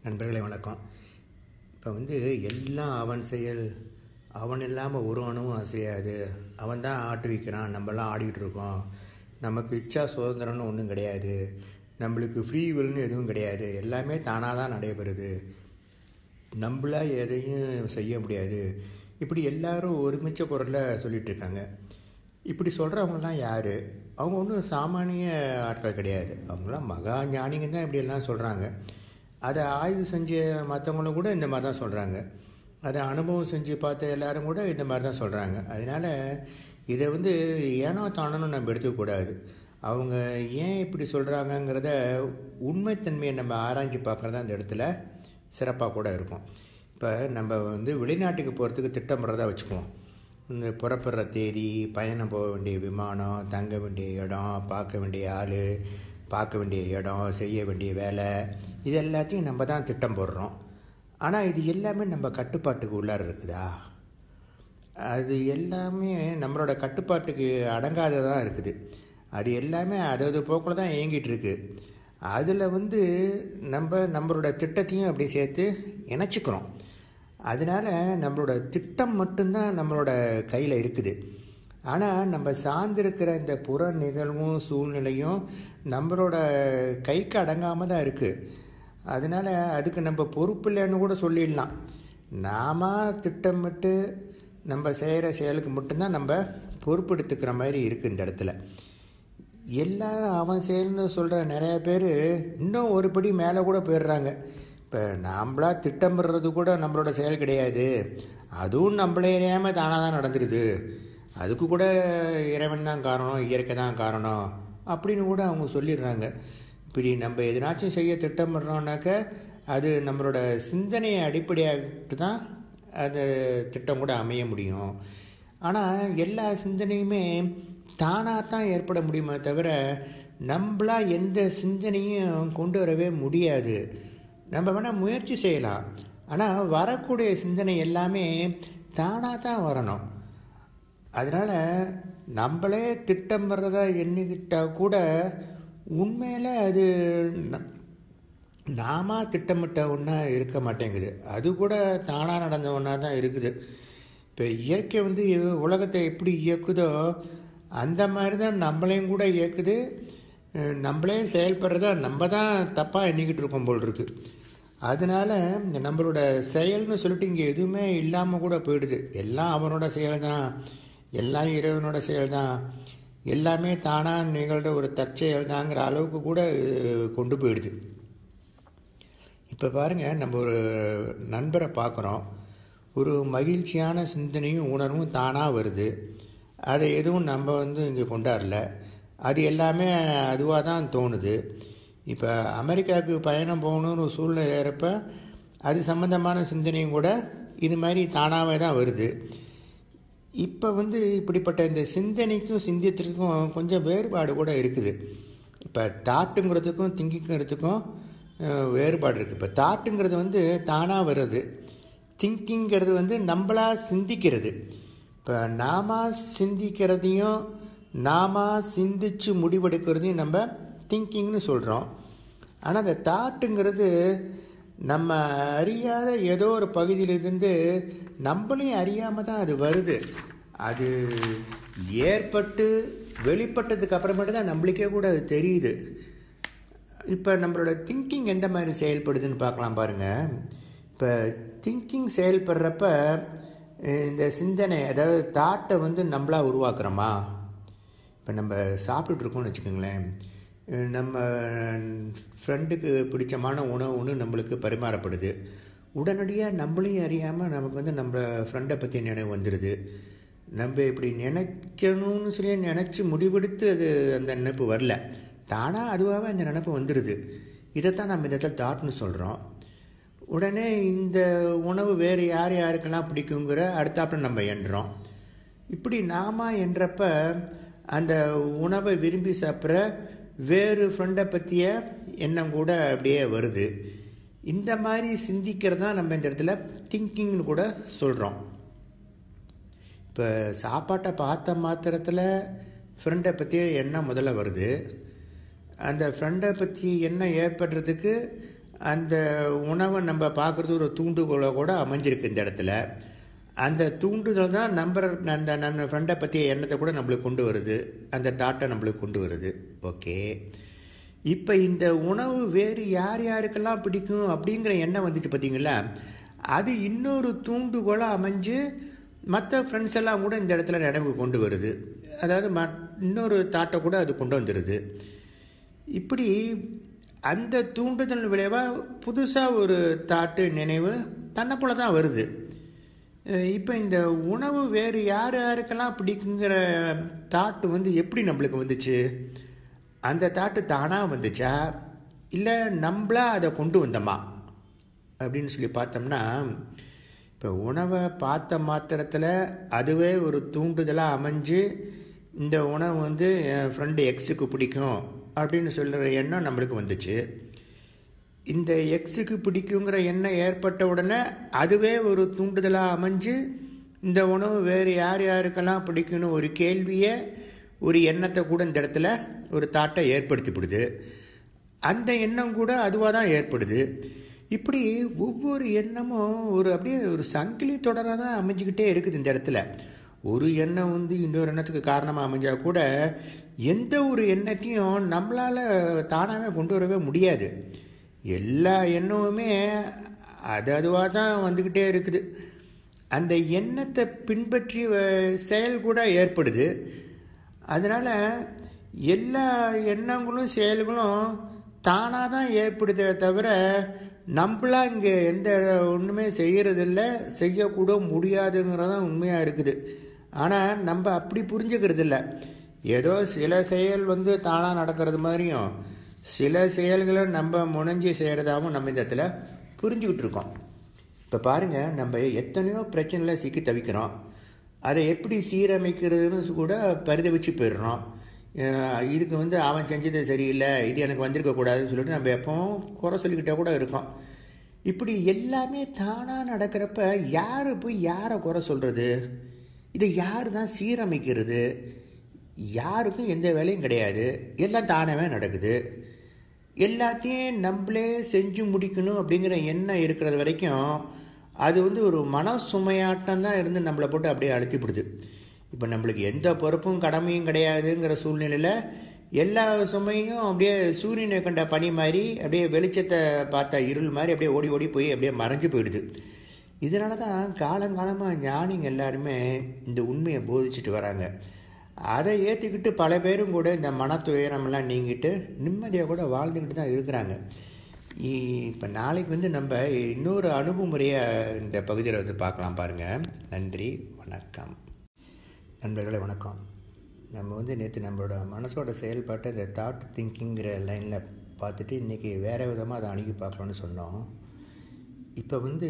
நண்பர்களே வணக்கம் இப்போ வந்து எல்லாம் அவன் செயல் அவன் இல்லாமல் ஒரு அணுவும் அசையாது அவன் தான் ஆட்டுவிக்கிறான் நம்மலாம் ஆடிக்கிட்டு இருக்கோம் நமக்கு இச்சா சுதந்திரம்னு ஒன்றும் கிடையாது நம்மளுக்கு ஃப்ரீ வில்னு எதுவும் கிடையாது எல்லாமே தானாக தான் நடைபெறுது நம்மளா எதையும் செய்ய முடியாது இப்படி எல்லாரும் ஒருமிச்ச குரலில் சொல்லிட்டு இருக்காங்க இப்படி சொல்கிறவங்கலாம் யார் அவங்க ஒன்றும் சாமானிய ஆட்கள் கிடையாது அவங்களாம் மகா ஞானிங்க தான் இப்படியெல்லாம் சொல்கிறாங்க அதை ஆய்வு செஞ்ச மற்றவங்களும் கூட இந்த மாதிரி தான் சொல்கிறாங்க அதை அனுபவம் செஞ்சு பார்த்த எல்லாரும் கூட இந்த மாதிரி தான் சொல்கிறாங்க அதனால் இதை வந்து ஏனோ தானோன்னு நம்ம எடுத்துக்கக்கூடாது அவங்க ஏன் இப்படி சொல்கிறாங்கங்கிறத உண்மைத்தன்மையை நம்ம ஆராய்ச்சி பார்க்குறது அந்த இடத்துல சிறப்பாக கூட இருக்கும் இப்போ நம்ம வந்து வெளிநாட்டுக்கு போகிறதுக்கு திட்டமிடுறதா வச்சுக்குவோம் இந்த புறப்படுற தேதி பயணம் போக வேண்டிய விமானம் தங்க வேண்டிய இடம் பார்க்க வேண்டிய ஆள் பார்க்க வேண்டிய இடம் செய்ய வேண்டிய வேலை இது எல்லாத்தையும் நம்ம தான் திட்டம் போடுறோம் ஆனால் இது எல்லாமே நம்ம கட்டுப்பாட்டுக்கு உள்ளார இருக்குதா அது எல்லாமே நம்மளோட கட்டுப்பாட்டுக்கு அடங்காததாக இருக்குது அது எல்லாமே அதாவது போக்கில் தான் இயங்கிட்டு இருக்கு அதில் வந்து நம்ம நம்மளோட திட்டத்தையும் அப்படி சேர்த்து இணைச்சிக்கிறோம் அதனால் நம்மளோட திட்டம் மட்டும்தான் நம்மளோட கையில் இருக்குது ஆனால் நம்ம சார்ந்திருக்கிற இந்த புற நிகழ்வும் சூழ்நிலையும் நம்மளோட கைக்கு அடங்காமல் தான் இருக்குது அதனால் அதுக்கு நம்ம பொறுப்பு இல்லைன்னு கூட சொல்லிடலாம் நாம திட்டமிட்டு நம்ம செய்கிற செயலுக்கு மட்டும்தான் நம்ம பொறுப்பெடுத்துக்கிற மாதிரி இருக்குது இந்த இடத்துல எல்லாம் அவன் செயல்னு சொல்கிற நிறைய பேர் இன்னும் ஒரு படி மேலே கூட போயிடுறாங்க இப்போ நாம்ளா திட்டமிடுறது கூட நம்மளோட செயல் கிடையாது அதுவும் நம்மளே அறியாமல் தானாக தான் நடந்துருது அதுக்கு கூட இறைவன் தான் காரணம் இயற்கை தான் காரணம் அப்படின்னு கூட அவங்க சொல்லிடுறாங்க இப்படி நம்ம எதனாச்சும் செய்ய திட்டமிடுறோம்னாக்க அது நம்மளோட சிந்தனையை அடிப்படையாகிட்டு தான் அந்த திட்டம் கூட அமைய முடியும் ஆனால் எல்லா சிந்தனையுமே தானாக தான் ஏற்பட முடியுமே தவிர நம்மளா எந்த சிந்தனையும் கொண்டு வரவே முடியாது நம்ம வேணால் முயற்சி செய்யலாம் ஆனால் வரக்கூடிய சிந்தனை எல்லாமே தானாக தான் வரணும் அதனால் நம்மளே திட்டம் வர்றதா எண்ணிக்கிட்டால் கூட உண்மையில் அது நாம திட்டமிட்ட ஒன்றா இருக்க மாட்டேங்குது அது கூட தானாக நடந்த ஒன்றா தான் இருக்குது இப்போ இயற்கை வந்து உலகத்தை எப்படி இயக்குதோ அந்த மாதிரி தான் நம்மளையும் கூட இயக்குது நம்மளே செயல்படுறதா நம்ம தான் தப்பாக எண்ணிக்கிட்டு இருக்கோம் போல் இருக்குது அதனால் நம்மளோட செயல்னு சொல்லிட்டு இங்கே எதுவுமே இல்லாமல் கூட போயிடுது எல்லாம் அவனோட செயல் தான் எல்லாம் இறைவனோட செயல் தான் எல்லாமே தானாக நிகழ்கிற ஒரு தற்செயல் தாங்கிற அளவுக்கு கூட கொண்டு போயிடுது இப்போ பாருங்கள் நம்ம ஒரு நண்பரை பார்க்குறோம் ஒரு மகிழ்ச்சியான சிந்தனையும் உணர்வும் தானாக வருது அதை எதுவும் நம்ம வந்து இங்கே கொண்டாடல அது எல்லாமே அதுவாக தான் தோணுது இப்போ அமெரிக்காவுக்கு பயணம் போகணுன்னு ஒரு சூழ்நிலை ஏறப்ப அது சம்மந்தமான சிந்தனையும் கூட இது மாதிரி தானாகவே தான் வருது இப்போ வந்து இப்படிப்பட்ட இந்த சிந்தனைக்கும் சிந்தியத்திற்கும் கொஞ்சம் வேறுபாடு கூட இருக்குது இப்போ தாட்டுங்கிறதுக்கும் திங்கிங்கிறதுக்கும் வேறுபாடு இருக்குது இப்போ தாட்டுங்கிறது வந்து தானாக வருது திங்கிங்கிறது வந்து நம்மளா சிந்திக்கிறது இப்போ நாம சிந்திக்கிறதையும் நாம சிந்திச்சு முடிவெடுக்கிறதையும் நம்ம திங்கிங்னு சொல்கிறோம் ஆனால் அந்த தாட்டுங்கிறது நம்ம அறியாத ஏதோ ஒரு பகுதியிலிருந்து நம்மளையும் அறியாமல் தான் அது வருது அது ஏற்பட்டு வெளிப்பட்டதுக்கு அப்புறமேட்டு தான் நம்மளுக்கே கூட அது தெரியுது இப்போ நம்மளோட திங்கிங் எந்த மாதிரி செயல்படுதுன்னு பார்க்கலாம் பாருங்கள் இப்போ திங்கிங் செயல்படுறப்ப இந்த சிந்தனை அதாவது தாட்டை வந்து நம்மளா உருவாக்குறோமா இப்போ நம்ம சாப்பிட்டுட்ருக்கோம்னு வச்சுக்கோங்களேன் நம்ம ஃப்ரெண்டுக்கு பிடிச்சமான உணவு ஒன்று நம்மளுக்கு பரிமாறப்படுது உடனடியாக நம்மளையும் அறியாமல் நமக்கு வந்து நம்ம ஃப்ரெண்டை பற்றி நினைவு வந்துடுது நம்ம இப்படி நினைக்கணும்னு சொல்லி நினச்சி முடிவெடுத்து அது அந்த நினைப்பு வரல தானாக அதுவாகவே அந்த நினப்பு வந்துடுது இதைத்தான் நம்ம இந்த இடத்துல தாட்னு சொல்கிறோம் உடனே இந்த உணவு வேறு யார் யாருக்கெல்லாம் பிடிக்குங்கிற அடுத்தாப்புல நம்ம எண்ணுறோம் இப்படி நாம என்றப்ப அந்த உணவை விரும்பி சாப்பிட்ற வேறு ஃப்ரெண்டை பற்றிய எண்ணம் கூட அப்படியே வருது இந்த மாதிரி சிந்திக்கிறது தான் நம்ம இந்த இடத்துல திங்கிங்னு கூட சொல்கிறோம் இப்போ சாப்பாட்டை பார்த்த மாத்திரத்தில் ஃப்ரெண்டை பற்றிய எண்ணம் முதல்ல வருது அந்த ஃப்ரெண்டை பற்றி எண்ணம் ஏற்படுறதுக்கு அந்த உணவை நம்ம பார்க்குறது ஒரு தூண்டுகோலை கூட அமைஞ்சிருக்கு இந்த இடத்துல அந்த தூண்டுதல் தான் நம்பர் அந்த நம்ம ஃப்ரெண்டை பற்றிய எண்ணத்தை கூட நம்மளுக்கு கொண்டு வருது அந்த தாட்டை நம்மளுக்கு கொண்டு வருது ஓகே இப்போ இந்த உணவு வேறு யார் யாருக்கெல்லாம் பிடிக்கும் அப்படிங்கிற எண்ணம் வந்துட்டு பார்த்தீங்களா அது இன்னொரு தூண்டுகோலாக அமைஞ்சு மற்ற ஃப்ரெண்ட்ஸ் எல்லாம் கூட இந்த இடத்துல நினைவுக்கு கொண்டு வருது அதாவது ம இன்னொரு தாட்டை கூட அது கொண்டு வந்துடுது இப்படி அந்த தூண்டுதல் விளைவாக புதுசாக ஒரு தாட்டு நினைவு தன்னை போல தான் வருது இப்போ இந்த உணவு வேறு யார் யாருக்கெல்லாம் பிடிக்குங்கிற தாட்டு வந்து எப்படி நம்மளுக்கு வந்துச்சு அந்த தாட்டு தானாக வந்துச்சா இல்லை நம்மளா அதை கொண்டு வந்தோமா அப்படின்னு சொல்லி பார்த்தோம்னா இப்போ உணவை பார்த்த மாத்திரத்தில் அதுவே ஒரு தூண்டுதலாக அமைஞ்சு இந்த உணவு வந்து என் ஃப்ரெண்டு எக்ஸுக்கு பிடிக்கும் அப்படின்னு சொல்கிற எண்ணம் நம்மளுக்கு வந்துச்சு இந்த எக்ஸுக்கு பிடிக்குங்கிற எண்ணம் ஏற்பட்ட உடனே அதுவே ஒரு தூண்டுதலாக அமைஞ்சு இந்த உணவு வேறு யார் யாருக்கெல்லாம் பிடிக்கும்னு ஒரு கேள்வியை ஒரு எண்ணத்தை கூட இந்த இடத்துல ஒரு தாட்டை ஏற்படுத்திவிடுது அந்த எண்ணம் கூட அதுவாக தான் ஏற்படுது இப்படி ஒவ்வொரு எண்ணமும் ஒரு அப்படியே ஒரு சங்கிலி தொடராக தான் அமைஞ்சிக்கிட்டே இருக்குது இந்த இடத்துல ஒரு எண்ணம் வந்து இன்னொரு எண்ணத்துக்கு காரணமாக அமைஞ்சால் கூட எந்த ஒரு எண்ணத்தையும் நம்மளால் தானாகவே கொண்டு வரவே முடியாது எல்லா எண்ணமுமே அது அதுவாக தான் வந்துக்கிட்டே இருக்குது அந்த எண்ணத்தை பின்பற்றி செயல் கூட ஏற்படுது அதனால் எல்லா எண்ணங்களும் செயல்களும் தானாக தான் ஏற்படுதே தவிர நம்மளா இங்கே எந்த ஒன்றுமே செய்கிறதில்ல செய்யக்கூட முடியாதுங்கிறதான் உண்மையாக இருக்குது ஆனால் நம்ம அப்படி புரிஞ்சுக்கிறது இல்லை ஏதோ சில செயல் வந்து தானாக நடக்கிறது மாதிரியும் சில செயல்களை நம்ம முனைஞ்சி செய்கிறதாகவும் நம்ம இந்த இடத்துல புரிஞ்சுக்கிட்டு இருக்கோம் இப்போ பாருங்கள் நம்ம எத்தனையோ பிரச்சனையில் சிக்கி தவிக்கிறோம் அதை எப்படி சீரமைக்கிறதுன்னு கூட பரிதவிச்சு போயிடுறோம் இதுக்கு வந்து அவன் செஞ்சது சரியில்லை இது எனக்கு வந்திருக்கக்கூடாதுன்னு சொல்லிட்டு நம்ம எப்பவும் குறை சொல்லிக்கிட்டே கூட இருக்கோம் இப்படி எல்லாமே தானாக நடக்கிறப்ப யார் போய் யாரை குறை சொல்கிறது இதை யார் தான் சீரமைக்கிறது யாருக்கும் எந்த வேலையும் கிடையாது எல்லாம் தானாகவே நடக்குது எல்லாத்தையும் நம்மளே செஞ்சு முடிக்கணும் அப்படிங்கிற எண்ணம் இருக்கிறது வரைக்கும் அது வந்து ஒரு மன சுமையாட்டம் தான் இருந்து நம்மளை போட்டு அப்படியே அழுத்திப்படுது இப்போ நம்மளுக்கு எந்த பொறுப்பும் கடமையும் கிடையாதுங்கிற சூழ்நிலையில் எல்லா சுமையும் அப்படியே சூரியனை கண்ட பனி மாதிரி அப்படியே வெளிச்சத்தை பார்த்த இருள் மாதிரி அப்படியே ஓடி ஓடி போய் அப்படியே மறைஞ்சு போயிடுது இதனால தான் காலங்காலமாக ஞானிங்க எல்லாருமே இந்த உண்மையை போதிச்சுட்டு வராங்க அதை ஏற்றிக்கிட்டு பல பேரும் கூட இந்த மன துயரமெல்லாம் நீங்கிட்டு நிம்மதியாக கூட வாழ்ந்துக்கிட்டு தான் இருக்கிறாங்க இப்போ நாளைக்கு வந்து நம்ம இன்னொரு அணுகுமுறையை இந்த பகுதியில் வந்து பார்க்கலாம் பாருங்கள் நன்றி வணக்கம் நண்பர்களே வணக்கம் நம்ம வந்து நேற்று நம்மளோட மனசோட செயல்பாட்டை இந்த தாட் திங்கிங்கிற லைனில் பார்த்துட்டு இன்றைக்கி வேறு விதமாக அதை அணுகி பார்க்கலான்னு சொன்னோம் இப்போ வந்து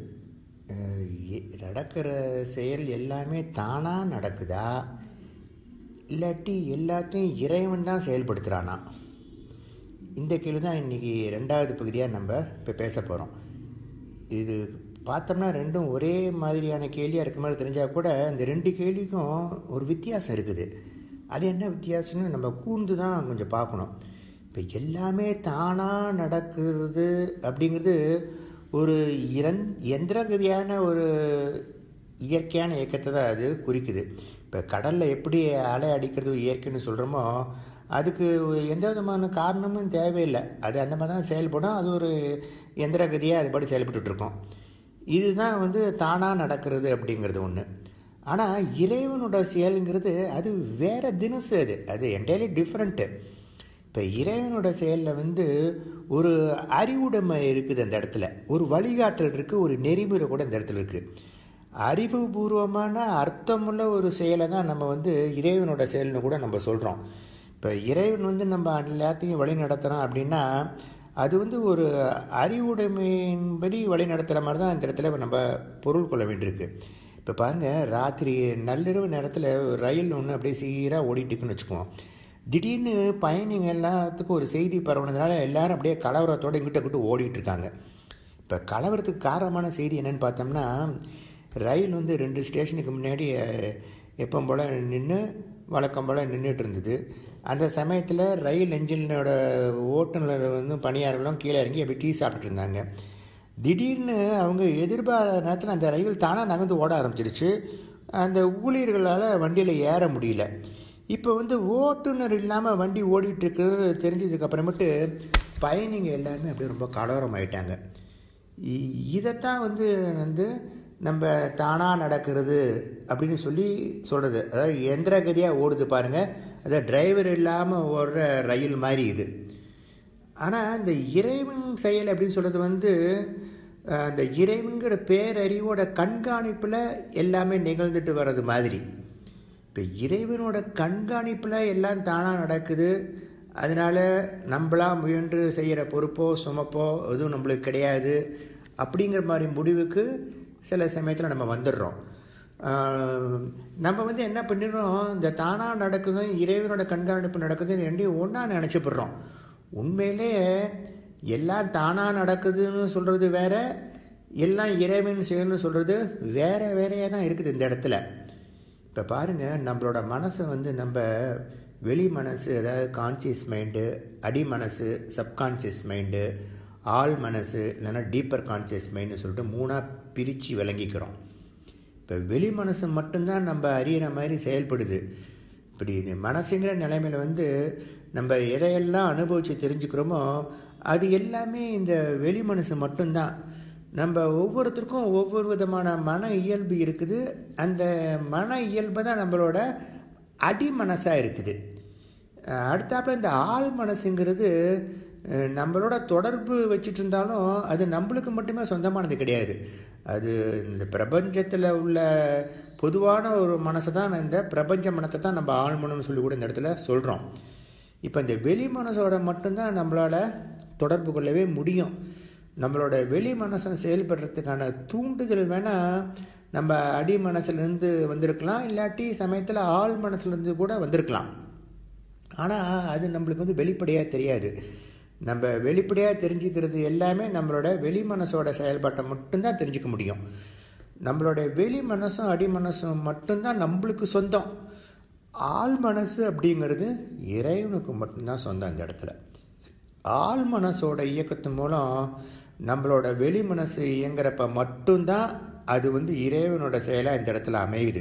நடக்கிற செயல் எல்லாமே தானாக நடக்குதா இல்லாட்டி எல்லாத்தையும் இறைவன் தான் செயல்படுத்துகிறானா இந்த கேள்வி தான் இன்றைக்கி ரெண்டாவது பகுதியாக நம்ம இப்போ பேச போகிறோம் இது பார்த்தோம்னா ரெண்டும் ஒரே மாதிரியான கேள்வியாக இருக்க மாதிரி தெரிஞ்சால் கூட இந்த ரெண்டு கேள்விக்கும் ஒரு வித்தியாசம் இருக்குது அது என்ன வித்தியாசம்னு நம்ம கூர்ந்து தான் கொஞ்சம் பார்க்கணும் இப்போ எல்லாமே தானாக நடக்கிறது அப்படிங்கிறது ஒரு இறந் எந்திரகதியான ஒரு இயற்கையான இயக்கத்தை தான் அது குறிக்குது இப்போ கடலில் எப்படி அலை அடிக்கிறது இயற்கைன்னு சொல்கிறோமோ அதுக்கு எந்த விதமான காரணமும் தேவையில்லை அது அந்த மாதிரி தான் செயல்படும் அது ஒரு எந்திரகதியாக அதுபடி செயல்பட்டுருக்கோம் இதுதான் வந்து தானாக நடக்கிறது அப்படிங்கிறது ஒன்று ஆனால் இறைவனோட செயலுங்கிறது அது வேறு தினசு அது அது என்டையர்லி டிஃப்ரெண்ட்டு இப்போ இறைவனோட செயலில் வந்து ஒரு அறிவுடைமை இருக்குது அந்த இடத்துல ஒரு வழிகாட்டல் இருக்குது ஒரு நெறிமுறை கூட இந்த இடத்துல இருக்குது அறிவுபூர்வமான அர்த்தமுள்ள ஒரு செயலை தான் நம்ம வந்து இறைவனோட செயல்னு கூட நம்ம சொல்கிறோம் இப்போ இறைவன் வந்து நம்ம எல்லாத்தையும் வழி நடத்துகிறோம் அப்படின்னா அது வந்து ஒரு அறிவுடைமையின்படி வழி நடத்துகிற மாதிரி தான் இந்த இடத்துல நம்ம பொருள் கொள்ள வேண்டியிருக்கு இப்போ பாருங்கள் ராத்திரி நள்ளிரவு நேரத்தில் ரயில் ஒன்று அப்படியே சீராக ஓடிட்டுக்குன்னு வச்சுக்குவோம் திடீர்னு பயணிங்க எல்லாத்துக்கும் ஒரு செய்தி பரவுனதுனால எல்லாரும் அப்படியே கலவரத்தோடு இங்கிட்ட கிட்ட ஓடிட்டு இருக்காங்க இப்போ கலவரத்துக்கு காரணமான செய்தி என்னென்னு பார்த்தோம்னா ரயில் வந்து ரெண்டு ஸ்டேஷனுக்கு முன்னாடி எப்போ போல் நின்று வழக்கம் போல் நின்றுட்டு இருந்தது அந்த சமயத்தில் ரயில் என்ஜினோட ஓட்டுநர் வந்து பணியாளர்களும் கீழே இறங்கி அப்படி டீ சாப்பிட்டுட்டு இருந்தாங்க திடீர்னு அவங்க எதிர்பாராத நேரத்தில் அந்த ரயில் தானாக நகர்ந்து ஓட ஆரம்பிச்சிருச்சு அந்த ஊழியர்களால் வண்டியில் ஏற முடியல இப்போ வந்து ஓட்டுநர் இல்லாமல் வண்டி ஓடிட்டு இருக்கிறது தெரிஞ்சதுக்கு அப்புறமேட்டு பயணிங்க எல்லாருமே அப்படியே ரொம்ப கலவரம் ஆயிட்டாங்க இ- இதைத்தான் வந்து வந்து நம்ம தானாக நடக்கிறது அப்படின்னு சொல்லி சொல்கிறது அதாவது எந்திர கதியாக ஓடுது பாருங்கள் அதாவது டிரைவர் இல்லாமல் ஓடுற ரயில் மாதிரி இது ஆனால் இந்த இறைவன் செயல் அப்படின்னு சொல்கிறது வந்து அஹ், அந்த இறைவன்கிற பேரறிவோட கண்காணிப்பில் எல்லாமே நிகழ்ந்துட்டு வர்றது மாதிரி இப்போ இறைவனோட கண்காணிப்பில் எல்லாம் தானாக நடக்குது அதனால் நம்மளா முயன்று செய்கிற பொறுப்போ சுமப்போ எதுவும் நம்மளுக்கு கிடையாது அப்படிங்கிற மாதிரி முடிவுக்கு சில சமயத்தில் நம்ம வந்துடுறோம் ஆஹ், நம்ம வந்து என்ன பண்ணிடுறோம் இந்த தானாக நடக்குதும் இறைவனோட கண்காணிப்பு நடக்குதுன்னு ரெண்டையும் ஒன்றா நினச்சிப்படுறோம் உண்மையிலே எல்லாம் தானாக நடக்குதுன்னு சொல்கிறது வேற எல்லாம் இறைவன் செயல்னு சொல்கிறது வேற வேறையாக தான் இருக்குது இந்த இடத்துல இப்போ பாருங்கள் நம்மளோட மனசை வந்து நம்ம வெளி மனசு அதாவது கான்சியஸ் மைண்டு அடி மனசு சப்கான்சியஸ் மைண்டு ஆள் மனசு இல்லைன்னா டீப்பர் கான்சியஸ் மைண்டுன்னு சொல்லிட்டு மூணாக பிரித்து விளங்கிக்கிறோம் இப்போ வெளி மனசு மட்டும்தான் நம்ம அறியிற மாதிரி செயல்படுது இப்படி இந்த மனசுங்கிற நிலைமையில் வந்து நம்ம எதையெல்லாம் அனுபவித்து தெரிஞ்சுக்கிறோமோ அது எல்லாமே இந்த வெளி மனசு மட்டும்தான் நம்ம ஒவ்வொருத்தருக்கும் ஒவ்வொரு விதமான மன இயல்பு இருக்குது அந்த மன இயல்பு தான் நம்மளோட அடி மனசாக இருக்குது அஹ் அடுத்தாப்புல இந்த ஆள் மனசுங்கிறது அஹ் நம்மளோட தொடர்பு வச்சுட்டு இருந்தாலும் அது நம்மளுக்கு மட்டுமே சொந்தமானது கிடையாது அது இந்த பிரபஞ்சத்தில் உள்ள பொதுவான ஒரு மனசை தான் இந்த பிரபஞ்ச மனத்தை தான் நம்ம ஆள் மனம்னு சொல்லி கூட இந்த இடத்துல சொல்கிறோம் இப்போ இந்த வெளி மனசோட மட்டும்தான் நம்மளால் தொடர்பு கொள்ளவே முடியும் நம்மளோட வெளி மனசை செயல்படுறதுக்கான தூண்டுதல் வேணால் நம்ம அடி மனசுலேருந்து வந்திருக்கலாம் இல்லாட்டி சமயத்தில் ஆள் மனசுலேருந்து கூட வந்திருக்கலாம் ஆனால் அது நம்மளுக்கு வந்து வெளிப்படையாக தெரியாது நம்ம வெளிப்படையாக தெரிஞ்சுக்கிறது எல்லாமே நம்மளோட வெளி மனசோட செயல்பாட்டை மட்டும்தான் தெரிஞ்சுக்க முடியும் நம்மளோட வெளி மனசும் அடி மனசும் மட்டும்தான் நம்மளுக்கு சொந்தம் ஆள் மனசு அப்படிங்கிறது இறைவனுக்கு மட்டும்தான் சொந்தம் அந்த இடத்துல ஆள் மனசோட இயக்கத்தின் மூலம் நம்மளோட வெளி மனசு இயங்குறப்ப மட்டும்தான் அது வந்து இறைவனோட செயலாக இந்த இடத்துல அமையுது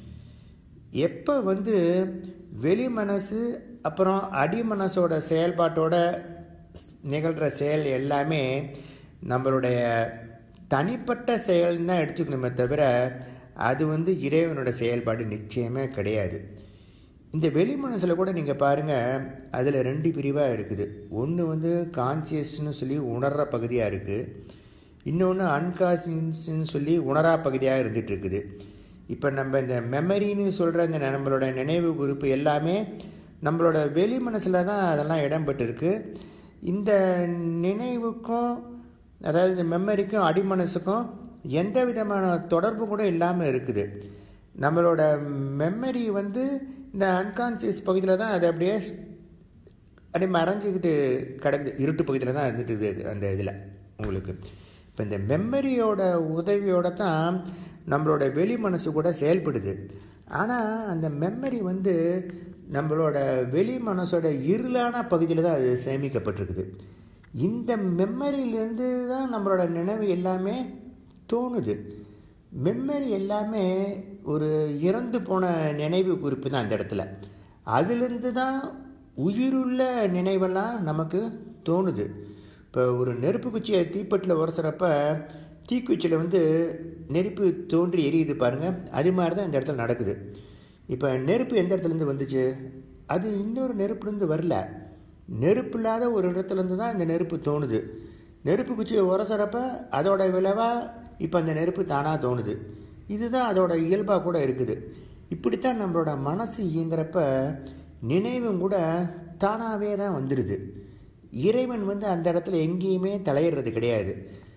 எப்போ வந்து வெளி மனசு அப்புறம் அடி மனசோட செயல்பாட்டோட நிகழ்கிற செயல் எல்லாமே நம்மளுடைய தனிப்பட்ட செயல் தான் எடுத்துக்கணுமே தவிர அது வந்து இறைவனோட செயல்பாடு நிச்சயமே கிடையாது இந்த வெளி மனசில் கூட நீங்கள் பாருங்கள் அதில் ரெண்டு பிரிவாக இருக்குது ஒன்று வந்து கான்சியஸ்னு சொல்லி உணர்கிற பகுதியாக இருக்குது இன்னொன்று அன்கான்சியஸ்ன்னு சொல்லி உணரா பகுதியாக இருந்துட்டு இருக்குது இப்போ நம்ம இந்த மெமரின்னு சொல்கிற இந்த நம்மளோட நினைவு குறிப்பு எல்லாமே நம்மளோட வெளி மனசில் தான் அதெல்லாம் இடம்பெற்றிருக்கு இந்த நினைவுக்கும் அதாவது இந்த மெமரிக்கும் அடிமனசுக்கும் எந்த விதமான தொடர்பு கூட இல்லாமல் இருக்குது நம்மளோட மெமரி வந்து இந்த அன்கான்சியஸ் பகுதியில் தான் அது அப்படியே அப்படியே மறைஞ்சிக்கிட்டு கிடக்குது இருட்டு பகுதியில் தான் இருந்துட்டு இருக்குது அந்த இதில் உங்களுக்கு இப்போ இந்த மெமரியோட உதவியோட தான் நம்மளோட வெளி மனசு கூட செயல்படுது ஆனால் அந்த மெமரி வந்து நம்மளோட வெளி மனசோட இருளான பகுதியில் தான் அது சேமிக்கப்பட்டிருக்குது இந்த மெமரியிலேருந்து தான் நம்மளோட நினைவு எல்லாமே தோணுது மெமரி எல்லாமே ஒரு இறந்து போன நினைவு குறிப்பு தான் அந்த இடத்துல அதுலேருந்து தான் உயிருள்ள நினைவெல்லாம் நமக்கு தோணுது இப்போ ஒரு நெருப்பு குச்சியை தீப்பெட்டில் உரசுறப்ப தீக்குச்சியில் வந்து நெருப்பு தோன்றி எரியுது பாருங்கள் அது மாதிரி தான் இந்த இடத்துல நடக்குது இப்போ நெருப்பு எந்த இடத்துலேருந்து வந்துச்சு அது இன்னொரு நெருப்புலேருந்து வரல நெருப்பு இல்லாத ஒரு இடத்துலேருந்து தான் இந்த நெருப்பு தோணுது நெருப்பு குச்சியை உரசுறப்ப அதோட விளைவாக இப்போ அந்த நெருப்பு தானாக தோணுது இதுதான் அதோட இயல்பாக கூட இருக்குது இப்படித்தான் நம்மளோட மனசு இயங்குறப்ப நினைவும் கூட தானாகவே தான் வந்துடுது இறைவன் வந்து அந்த இடத்துல எங்கேயுமே தலையிடுறது கிடையாது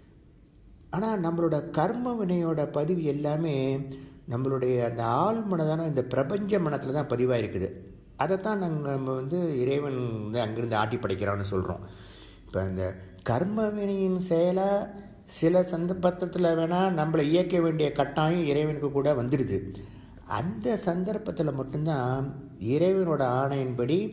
ஆனால் நம்மளோட கர்ம வினையோட பதிவு எல்லாமே நம்மளுடைய அந்த ஆள் மனதான இந்த பிரபஞ்ச மனத்தில் தான் பதிவாக இருக்குது அதைத்தான் நாங்கள் நம்ம வந்து இறைவன் வந்து அங்கிருந்து ஆட்டி படைக்கிறான்னு சொல்கிறோம் இப்போ அந்த கர்ம வினையின் செயலாக சில சந்தர்ப்பத்தில் வேணால் நம்மளை இயக்க வேண்டிய கட்டாயம் இறைவனுக்கு கூட வந்துடுது அந்த சந்தர்ப்பத்தில் மட்டும்தான் இறைவனோட ஆணையின்படி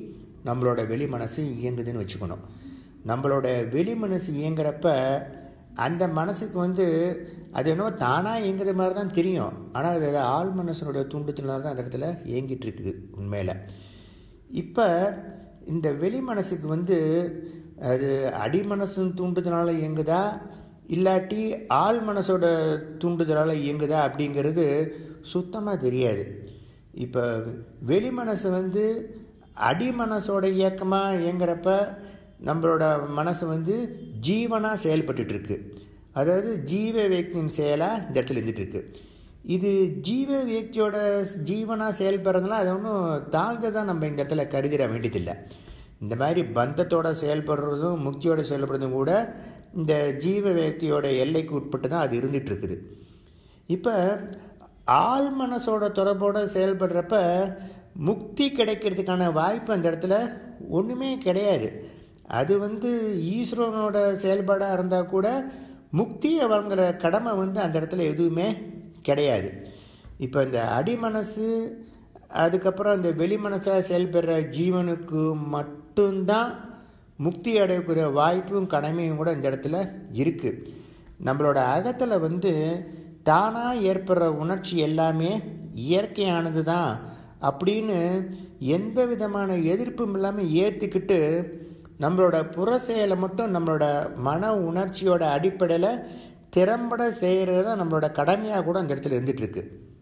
நம்மளோட வெளி மனசு இயங்குதுன்னு வச்சுக்கணும் நம்மளோட வெளி மனசு இயங்குறப்ப அந்த மனசுக்கு வந்து அது என்னவோ தானாக இயங்குற மாதிரி தான் தெரியும் ஆனால் அது ஆள் மனசனுடைய தூண்டுதலாக தான் அந்த இடத்துல இயங்கிட்டு இருக்குது உண்மையில் இப்போ இந்த வெளி மனசுக்கு வந்து அது அடி மனசின் தூண்டுதலால் இயங்குதா இல்லாட்டி ஆள் மனசோட தூண்டுதலால் இயங்குதா அப்படிங்கிறது சுத்தமாக தெரியாது இப்போ வெளி மனசு வந்து அடி மனசோட இயக்கமாக இயங்குறப்ப நம்மளோட மனசு வந்து ஜீவனாக செயல்பட்டுட்டு இருக்கு அதாவது ஜீவ வியக்தியின் செயலாக இந்த இடத்துல இருந்துட்டு இருக்கு இது ஜீவ வியக்தியோட ஜீவனாக செயல்படுறதுனால அது ஒன்றும் தாழ்ந்ததாக நம்ம இந்த இடத்துல கருதிட வேண்டியதில்லை இந்த மாதிரி பந்தத்தோட செயல்படுறதும் முக்தியோட செயல்படுறதும் கூட இந்த ஜீவ வியக்தியோட எல்லைக்கு உட்பட்டு தான் அது இருந்துட்டு இருக்குது இப்போ ஆள் மனசோட தொடர்போட செயல்படுறப்ப முக்தி கிடைக்கிறதுக்கான வாய்ப்பு அந்த இடத்துல ஒன்றுமே கிடையாது அது வந்து ஈஸ்வரனோட செயல்பாடாக இருந்தால் கூட முக்தியை வழங்குற கடமை வந்து அந்த இடத்துல எதுவுமே கிடையாது இப்போ இந்த அடிமனசு அதுக்கப்புறம் இந்த வெளி மனசாக செயல்படுற ஜீவனுக்கு மட்டும்தான் முக்தி அடையக்கூடிய வாய்ப்பும் கடமையும் கூட இந்த இடத்துல இருக்குது நம்மளோட அகத்தில் வந்து தானாக ஏற்படுற உணர்ச்சி எல்லாமே இயற்கையானது தான் அப்படின்னு எந்த விதமான எதிர்ப்பும் இல்லாமல் ஏற்றுக்கிட்டு நம்மளோட புற செயலை மட்டும் நம்மளோட மன உணர்ச்சியோட அடிப்படையில் திறம்பட செய்கிறது தான் நம்மளோட கடமையாக கூட அந்த இடத்துல இருந்துகிட்ருக்கு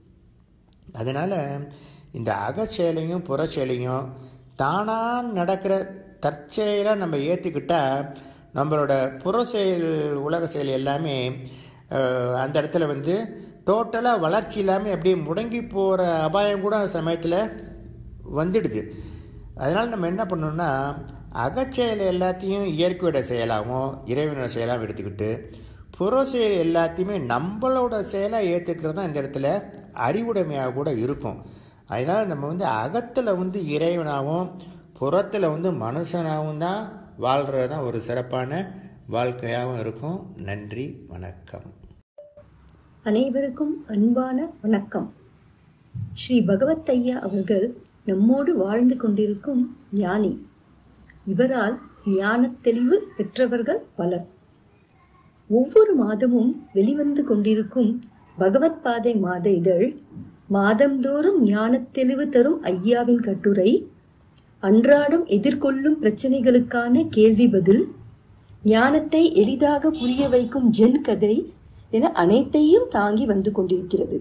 அதனால் இந்த அகச்செயலையும் புறச்செயலையும் தானாக நடக்கிற தற்செயலாக நம்ம ஏற்றுக்கிட்டால் நம்மளோட புற செயல் உலக செயல் எல்லாமே அந்த இடத்துல வந்து டோட்டலாக வளர்ச்சி இல்லாமல் அப்படியே முடங்கி போகிற அபாயம் கூட சமயத்தில் வந்துடுது அதனால் நம்ம என்ன பண்ணணும்னா அகச்செயல் எல்லாத்தையும் இயற்கையோட செயலாகவும் இறைவனோட செயலாகவும் எடுத்துக்கிட்டு புற செயல் எல்லாத்தையுமே நம்மளோட செயலாக ஏற்றுக்கிறது தான் இந்த இடத்துல அறிவுடைமையாக கூட இருக்கும் அதனால் நம்ம வந்து அகத்தில் வந்து இறைவனாகவும் புறத்தில் வந்து மனுஷனாகவும் தான் வாழ்கிறது தான் ஒரு சிறப்பான வாழ்க்கையாகவும் இருக்கும் நன்றி வணக்கம் அனைவருக்கும் அன்பான வணக்கம் ஸ்ரீ பகவத் ஐயா அவர்கள் நம்மோடு வாழ்ந்து கொண்டிருக்கும் ஞானி இவரால் ஞானத் தெளிவு பெற்றவர்கள் பலர் ஒவ்வொரு மாதமும் வெளிவந்து கொண்டிருக்கும் பகவத் பாதை மாத இதழ் மாதந்தோறும் ஞானத் தெளிவு தரும் ஐயாவின் கட்டுரை அன்றாடம் எதிர்கொள்ளும் பிரச்சனைகளுக்கான கேள்வி பதில் ஞானத்தை எளிதாக புரிய வைக்கும் ஜென் கதை என அனைத்தையும் தாங்கி வந்து கொண்டிருக்கிறது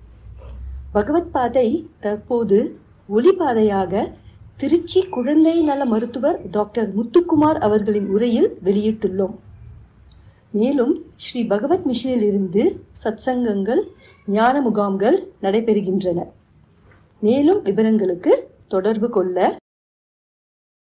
பகவத் பாதை தற்போது ஒளிபாதையாக திருச்சி குழந்தை நல மருத்துவர் டாக்டர் முத்துக்குமார் அவர்களின் உரையில் வெளியிட்டுள்ளோம் மேலும் ஸ்ரீ பகவத் மிஷனில் இருந்து சத்சங்கங்கள் ஞான முகாம்கள் நடைபெறுகின்றன மேலும் விவரங்களுக்கு தொடர்பு கொள்ள